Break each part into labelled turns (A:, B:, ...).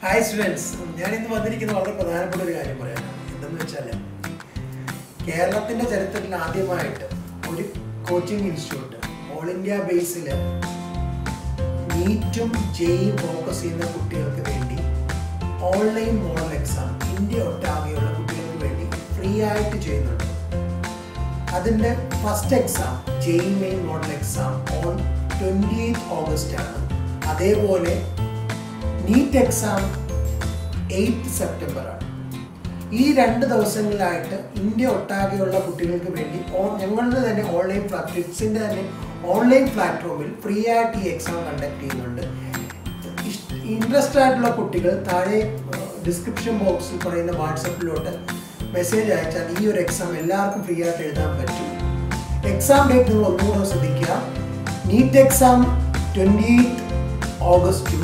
A: hi students ഞാൻ ഇന്ന് വന്നിരിക്കുന്ന വളരെ പ്രധാനപ്പെട്ട ഒരു കാര്യം പറയാനാണ് എന്തെന്ന് വെച്ചാൽ കേരളത്തിന്റെ ചരിത്രത്തിൽ ആദ്യമായിട്ട് ഒരു കോച്ചിങ് ഇൻസ്റ്റിറ്റ്യൂട്ട് ഓൾ ഇന്ത്യ ബേസിൽ നീറ്റും ജെയും ഫോക്കസ് ചെയ്യുന്ന കുട്ടികൾക്ക് വേണ്ടി ഓൺലൈൻ മോഡൽ എക്സാം ഇന്ത്യ ഒട്ടാകെയുള്ള കുട്ടികൾക്ക് വേണ്ടി ഫ്രീ ആയിട്ട് ചെയ്യുന്നുണ്ട് അതിൻ്റെ first exam JEE main model exam on twenty eight August ആണ് അതേപോലെ നീറ്റ് എക്സാം എയ്ത്ത് സെപ്റ്റംബർ ആണ് ഈ രണ്ട് ദിവസങ്ങളിലായിട്ട് ഇന്ത്യ ഒട്ടാകെയുള്ള കുട്ടികൾക്ക് വേണ്ടി ഓ- ഞങ്ങളുടെ തന്നെ ഓൺലൈൻ പ്ലാറ്റ് ഫിറ്റ്സിൻ്റെ തന്നെ ഓൺലൈൻ പ്ലാറ്റ്ഫോമിൽ ഫ്രീ ആയിട്ട് ഈ എക്സാം കണ്ടക്ട് ചെയ്യുന്നുണ്ട് ഇൻട്രസ്റ്റ് ആയിട്ടുള്ള കുട്ടികൾ താഴെ ഡിസ്ക്രിപ്ഷൻ ബോക്സിൽ പറയുന്ന വാട്സപ്പിലോട്ട് മെസ്സേജ് അയച്ചാൽ ഈ ഒരു എക്സാം എല്ലാവർക്കും ഫ്രീ ആയിട്ട് എഴുതാൻ പറ്റും എക്സാം ഡേറ്റ് നിങ്ങൾ ഒന്നുകൂടെ ശ്രദ്ധിക്കുക നീറ്റ് എക്സാം ട്വൻറ്റി എയ്റ്റ് ഓഗസ്റ്റും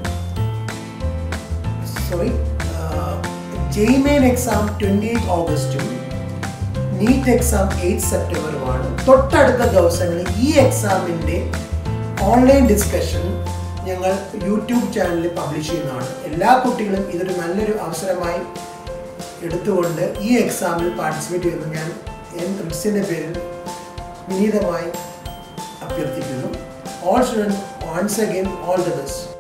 A: sorry JEE main exam twenty eight ഓഗസ്റ്റും നീറ്റ് എക്സാം എയ്റ്റ് സെപ്റ്റംബറുമാണ് തൊട്ടടുത്ത ദിവസങ്ങളിൽ ഈ എക്സാമിൻ്റെ ഓൺലൈൻ ഡിസ്കഷൻ ഞങ്ങൾ യൂട്യൂബ് ചാനലിൽ പബ്ലിഷ് ചെയ്യുന്നതാണ് എല്ലാ കുട്ടികളും ഇതൊരു നല്ലൊരു അവസരമായി എടുത്തുകൊണ്ട് ഈ എക്സാമിൽ പാർട്ടിസിപ്പേറ്റ് ചെയ്യുന്നു ഞാൻ എൻ റിറ്റ്സിൻ്റെ പേരിൽ വിനീതമായി അഭ്യർത്ഥിക്കുന്നു all students once again all the best